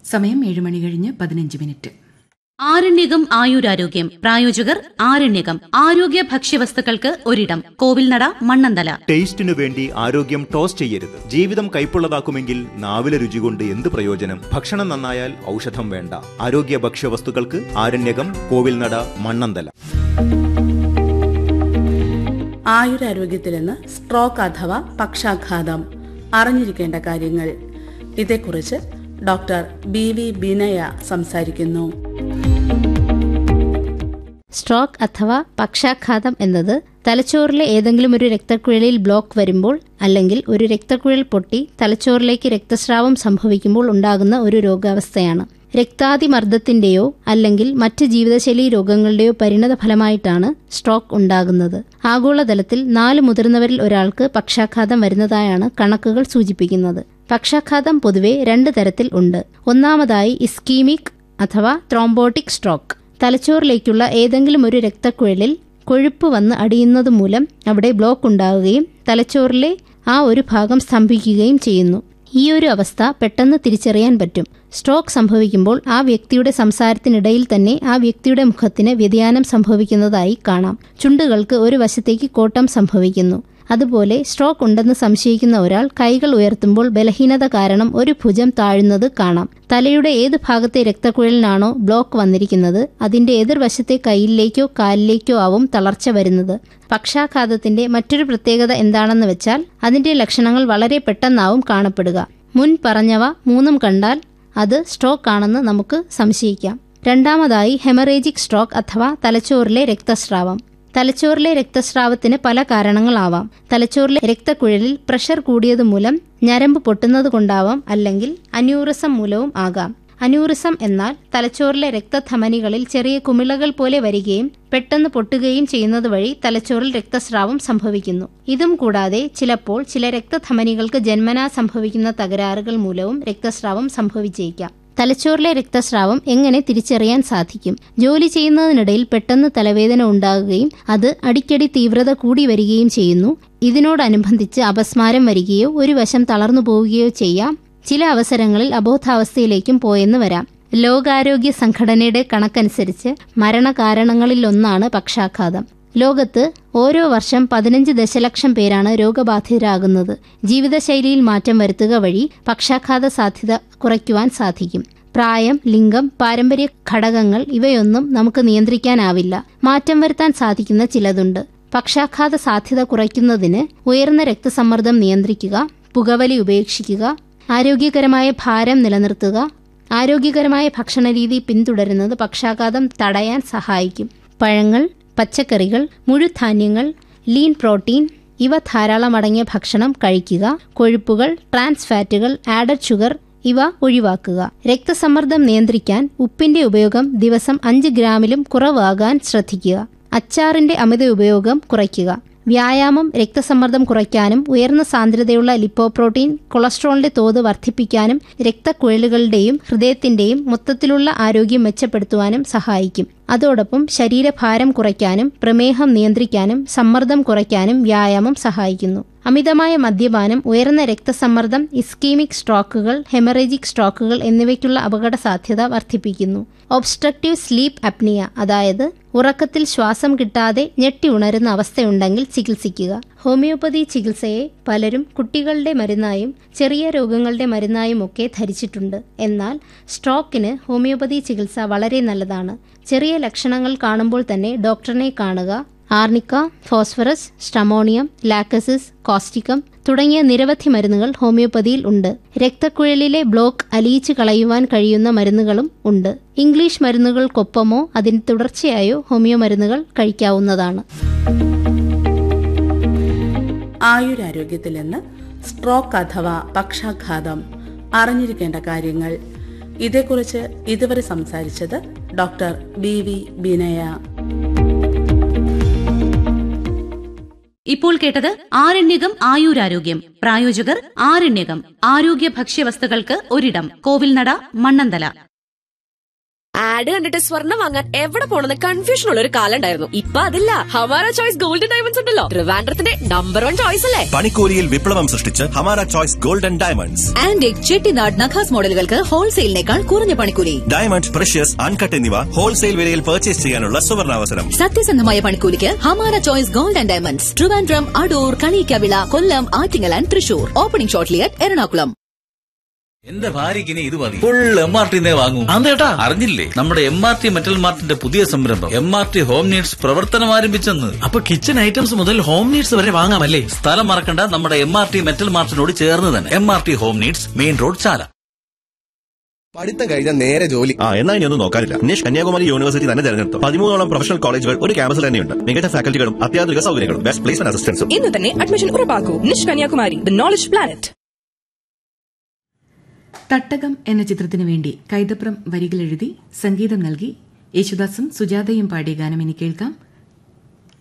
സമയം ഏഴ് മണി കഴിഞ്ഞ് പതിനഞ്ച് മിനിറ്റ് ആരണ്യകം ആയുരാരോഗ്യം പ്രായോജകർ ആരണ്യകം ആരോഗ്യ ഭക്ഷ്യവസ്തുക്കൾക്ക് ഒരിടം കോവിൽനട മണ്ണന്തല ടേസ്റ്റിനു വേണ്ടി ആരോഗ്യം ടോസ് ചെയ്യരുത് ജീവിതം കൈപ്പുള്ളതാക്കുമെങ്കിൽ നാവിലെ രുചി കൊണ്ട് എന്ത് പ്രയോജനം ഭക്ഷണം നന്നായാൽ ഔഷധം വേണ്ട ആരോഗ്യ ഭക്ഷ്യവസ്തുക്കൾക്ക് ആരണ്യകം കോവിൽനട മണ്ണന്തല ആയുരാരോഗ്യത്തിൽ നിന്ന് സ്ട്രോക്ക് അഥവാ പക്ഷാഘാതം അറിഞ്ഞിരിക്കേണ്ട കാര്യങ്ങൾ ഇതേക്കുറിച്ച് ഡോക്ടർ ബി വി ബിനയ സംസാരിക്കുന്നു സ്ട്രോക്ക് അഥവാ പക്ഷാഘാതം എന്നത് തലച്ചോറിലെ ഏതെങ്കിലും ഒരു രക്തക്കുഴലിൽ ബ്ലോക്ക് വരുമ്പോൾ അല്ലെങ്കിൽ ഒരു രക്തക്കുഴൽ പൊട്ടി തലച്ചോറിലേക്ക് രക്തസ്രാവം സംഭവിക്കുമ്പോൾ ഉണ്ടാകുന്ന ഒരു രോഗാവസ്ഥയാണ് രക്താതിമർദ്ദത്തിന്റെയോ അല്ലെങ്കിൽ മറ്റ് ജീവിതശൈലി രോഗങ്ങളുടെയോ പരിണത ഫലമായിട്ടാണ് സ്ട്രോക്ക് ഉണ്ടാകുന്നത് ആഗോളതലത്തിൽ നാല് മുതിർന്നവരിൽ ഒരാൾക്ക് പക്ഷാഘാതം വരുന്നതായാണ് കണക്കുകൾ സൂചിപ്പിക്കുന്നത് പക്ഷാഘാതം പൊതുവെ രണ്ട് തരത്തിൽ ഉണ്ട് ഒന്നാമതായി ഇസ്കീമിക് അഥവാ ത്രോംബോട്ടിക് സ്ട്രോക്ക് തലച്ചോറിലേക്കുള്ള ഏതെങ്കിലും ഒരു രക്തക്കുഴലിൽ കൊഴുപ്പ് വന്ന് അടിയുന്നത് മൂലം അവിടെ ബ്ലോക്ക് ഉണ്ടാവുകയും തലച്ചോറിലെ ആ ഒരു ഭാഗം സ്തംഭിക്കുകയും ചെയ്യുന്നു ഈ ഒരു അവസ്ഥ പെട്ടെന്ന് തിരിച്ചറിയാൻ പറ്റും സ്ട്രോക്ക് സംഭവിക്കുമ്പോൾ ആ വ്യക്തിയുടെ സംസാരത്തിനിടയിൽ തന്നെ ആ വ്യക്തിയുടെ മുഖത്തിന് വ്യതിയാനം സംഭവിക്കുന്നതായി കാണാം ചുണ്ടുകൾക്ക് ഒരു വശത്തേക്ക് കോട്ടം സംഭവിക്കുന്നു അതുപോലെ സ്ട്രോക്ക് ഉണ്ടെന്ന് സംശയിക്കുന്ന ഒരാൾ കൈകൾ ഉയർത്തുമ്പോൾ ബലഹീനത കാരണം ഒരു ഭുജം താഴുന്നത് കാണാം തലയുടെ ഏത് ഭാഗത്തെ രക്തക്കുഴലിനാണോ ബ്ലോക്ക് വന്നിരിക്കുന്നത് അതിന്റെ എതിർവശത്തെ കൈയിലേക്കോ കാലിലേക്കോ ആവും തളർച്ച വരുന്നത് പക്ഷാഘാതത്തിന്റെ മറ്റൊരു പ്രത്യേകത എന്താണെന്ന് വെച്ചാൽ അതിന്റെ ലക്ഷണങ്ങൾ വളരെ പെട്ടെന്നാവും കാണപ്പെടുക മുൻ പറഞ്ഞവ മൂന്നും കണ്ടാൽ അത് സ്ട്രോക്ക് ആണെന്ന് നമുക്ക് സംശയിക്കാം രണ്ടാമതായി ഹെമറേജിക് സ്ട്രോക്ക് അഥവാ തലച്ചോറിലെ രക്തസ്രാവം തലച്ചോറിലെ രക്തസ്രാവത്തിന് പല കാരണങ്ങളാവാം തലച്ചോറിലെ രക്തക്കുഴലിൽ പ്രഷർ കൂടിയത് മൂലം ഞരമ്പ് പൊട്ടുന്നത് കൊണ്ടാവാം അല്ലെങ്കിൽ അന്യൂറിസം മൂലവും ആകാം അന്യൂറിസം എന്നാൽ തലച്ചോറിലെ രക്തധമനികളിൽ ചെറിയ കുമിളകൾ പോലെ വരികയും പെട്ടെന്ന് പൊട്ടുകയും ചെയ്യുന്നത് വഴി തലച്ചോറിൽ രക്തസ്രാവം സംഭവിക്കുന്നു ഇതും കൂടാതെ ചിലപ്പോൾ ചില രക്തധമനികൾക്ക് ജന്മനാ സംഭവിക്കുന്ന തകരാറുകൾ മൂലവും രക്തസ്രാവം സംഭവിച്ചേക്കാം തലച്ചോറിലെ രക്തസ്രാവം എങ്ങനെ തിരിച്ചറിയാൻ സാധിക്കും ജോലി ചെയ്യുന്നതിനിടയിൽ പെട്ടെന്ന് തലവേദന ഉണ്ടാകുകയും അത് അടിക്കടി തീവ്രത കൂടി വരികയും ചെയ്യുന്നു ഇതിനോടനുബന്ധിച്ച് അപസ്മാരം വരികയോ ഒരു വശം തളർന്നു പോവുകയോ ചെയ്യാം ചില അവസരങ്ങളിൽ അബോധാവസ്ഥയിലേക്കും പോയെന്ന് വരാം ലോകാരോഗ്യ സംഘടനയുടെ കണക്കനുസരിച്ച് മരണകാരണങ്ങളിലൊന്നാണ് പക്ഷാഘാതം ലോകത്ത് ഓരോ വർഷം പതിനഞ്ച് ദശലക്ഷം പേരാണ് രോഗബാധിതരാകുന്നത് ജീവിതശൈലിയിൽ മാറ്റം വരുത്തുക വഴി പക്ഷാഘാത സാധ്യത കുറയ്ക്കുവാൻ സാധിക്കും പ്രായം ലിംഗം പാരമ്പര്യ ഘടകങ്ങൾ ഇവയൊന്നും നമുക്ക് നിയന്ത്രിക്കാനാവില്ല മാറ്റം വരുത്താൻ സാധിക്കുന്ന ചിലതുണ്ട് പക്ഷാഘാത സാധ്യത കുറയ്ക്കുന്നതിന് ഉയർന്ന രക്തസമ്മർദ്ദം നിയന്ത്രിക്കുക പുകവലി ഉപേക്ഷിക്കുക ആരോഗ്യകരമായ ഭാരം നിലനിർത്തുക ആരോഗ്യകരമായ ഭക്ഷണരീതി പിന്തുടരുന്നത് പക്ഷാഘാതം തടയാൻ സഹായിക്കും പഴങ്ങൾ പച്ചക്കറികൾ മുഴുധാന്യങ്ങൾ ലീൻ പ്രോട്ടീൻ ഇവ ധാരാളം അടങ്ങിയ ഭക്ഷണം കഴിക്കുക കൊഴുപ്പുകൾ ട്രാൻസ് ഫാറ്റുകൾ ആഡഡ് ഷുഗർ ഇവ ഒഴിവാക്കുക രക്തസമ്മർദ്ദം നിയന്ത്രിക്കാൻ ഉപ്പിന്റെ ഉപയോഗം ദിവസം അഞ്ച് ഗ്രാമിലും കുറവാകാൻ ശ്രദ്ധിക്കുക അച്ചാറിന്റെ അമിത ഉപയോഗം കുറയ്ക്കുക വ്യായാമം രക്തസമ്മർദ്ദം കുറയ്ക്കാനും ഉയർന്ന സാന്ദ്രതയുള്ള ലിപ്പോപ്രോട്ടീൻ കൊളസ്ട്രോളിന്റെ തോത് വർദ്ധിപ്പിക്കാനും രക്തക്കുഴലുകളുടെയും ഹൃദയത്തിന്റെയും മൊത്തത്തിലുള്ള ആരോഗ്യം മെച്ചപ്പെടുത്തുവാനും സഹായിക്കും അതോടൊപ്പം ശരീരഭാരം കുറയ്ക്കാനും പ്രമേഹം നിയന്ത്രിക്കാനും സമ്മർദ്ദം കുറയ്ക്കാനും വ്യായാമം സഹായിക്കുന്നു അമിതമായ മദ്യപാനം ഉയർന്ന രക്തസമ്മർദ്ദം ഇസ്കീമിക് സ്ട്രോക്കുകൾ ഹെമറേജിക് സ്ട്രോക്കുകൾ എന്നിവയ്ക്കുള്ള അപകട സാധ്യത വർദ്ധിപ്പിക്കുന്നു ഒബ്സ്ട്രക്റ്റീവ് സ്ലീപ്പ് അപ്നിയ അതായത് ഉറക്കത്തിൽ ശ്വാസം കിട്ടാതെ ഞെട്ടി ഉണരുന്ന അവസ്ഥയുണ്ടെങ്കിൽ ചികിത്സിക്കുക ഹോമിയോപ്പതി ചികിത്സയെ പലരും കുട്ടികളുടെ മരുന്നായും ചെറിയ രോഗങ്ങളുടെ മരുന്നായും ഒക്കെ ധരിച്ചിട്ടുണ്ട് എന്നാൽ സ്ട്രോക്കിന് ഹോമിയോപ്പതി ചികിത്സ വളരെ നല്ലതാണ് ചെറിയ ലക്ഷണങ്ങൾ കാണുമ്പോൾ തന്നെ ഡോക്ടറിനെ കാണുക arnica phosphorus stramonium lachesis causticum തുടങ്ങിയ നിരവധി മരുന്നുകൾ ഹോമിയോപ്പതിയിൽ ഉണ്ട് രക്തക്കുഴലിലെ ബ്ലോക്ക് അലിയിച്ചു കളയുവാൻ കഴിയുന്ന മരുന്നുകളും ഉണ്ട് ഇംഗ്ലീഷ് മരുന്നുകൾക്കൊപ്പമോ അതിന് തുടർച്ചയായോ ഹോമിയോ മരുന്നുകൾ കഴിക്കാവുന്നതാണ് ആയുരാരോഗ്യത്തിൽ നിന്ന് സ്ട്രോക്ക് അഥവാ പക്ഷാഘാതം അറിഞ്ഞിരിക്കേണ്ട കാര്യങ്ങൾ ഇതേക്കുറിച്ച് ഇതുവരെ സംസാരിച്ചത് ഡോക്ടർ ബി വി ബിനയ ഇപ്പോൾ കേട്ടത് ആരണ്യകം ആയുരാരോഗ്യം പ്രായോജകർ ആരണ്യകം ആരോഗ്യ ഭക്ഷ്യവസ്തുക്കൾക്ക് ഒരിടം കോവിൽനട മണ്ണന്തല ആഡ് കണ്ടിട്ട് സ്വർണ്ണം വാങ്ങാൻ എവിടെ പോണെന്ന് കൺഫ്യൂഷൻ ഉള്ള ഒരു കാലം ഉണ്ടായിരുന്നു ഇപ്പൊ അതില്ല ഹമാര ചോയ്സ് ഗോൾഡൻ ഡയമണ്ട്സ് ഉണ്ടല്ലോ ട്രിവാൻഡ്രത്തിന്റെ നമ്പർ വൺ ചോയ്സ് അല്ലേ പണിക്കൂലിയിൽ വിപ്ലവം സൃഷ്ടിച്ച് Hamara choice golden diamonds antique Chettinad Nakhas മോഡലുകൾക്ക് ഹോൾസെയിലിനേക്കാൾ കുറഞ്ഞ പണിക്കൂലി ഡയമണ്ട് പ്രഷ്യസ് അൺകട്ട് എന്നിവ ഹോൾസെയിൽ വിലയിൽ പർച്ചേസ് ചെയ്യാനുള്ള സുവർണാവസരം സത്യസന്ധമായ പണിക്കൂലിക്ക് Hamara choice gold and diamonds Trivandrum Adoor Kaliyikkavila Kollam Attingal and Thrissur opening shortly at Ernakulam എന്റെ ഭാര്യക്ക് ഇനി ഇത് മതി ഫുൾ എം ആർ ടി വാങ്ങൂ അതേട്ടാ അറിഞ്ഞില്ലേ നമ്മുടെ എം ആർ ടി മെറ്റൽ മാർട്ടിന്റെ പുതിയ സംരംഭം M R T home needs പ്രവർത്തനം ആരംഭിച്ചെന്ന് അപ്പൊ കിച്ചൺ ഐറ്റംസ് മുതൽ ഹോം നീഡ്സ് വരെ വാങ്ങാമല്ലേ സ്ഥലം മറക്കണ്ട നമ്മുടെ എം ആർ ടി മെറ്റൽ മാർട്ടിനോട് ചേർന്ന് തന്നെ M R T home needs main road Chala പഠിത്തം കഴിഞ്ഞാൽ നേരെ ജോലി ആ എന്നാ ഇനി ഒന്നും നോക്കാനില്ല നിഷ് കന്യാകുമാരി യൂണിവേഴ്സിറ്റി തന്നെ തെരഞ്ഞെടുത്തു പതിമൂന്നോളം പ്രൊഫഷണൽ കോളേജുകൾ ഒരു ക്യാമ്പസിൽ തന്നെയുണ്ട് മികച്ച ഫാക്കൽറ്റികളും അത്യാധുനിക സൗകര്യങ്ങളും ബെസ്റ്റ് പ്ലേസ്മെന്റ് അസിസ്റ്റൻസും ഇന്ന് തന്നെ അഡ്മിഷൻ ഉറപ്പാക്കൂ Nish Kanyakumari the knowledge planet Thattakam എന്ന ചിത്രത്തിനു വേണ്ടി കൈതപ്രം വരികളെഴുതി സംഗീതം നൽകി യേശുദാസും സുജാതയും പാടിയ ഗാനം ഇനി കേൾക്കാം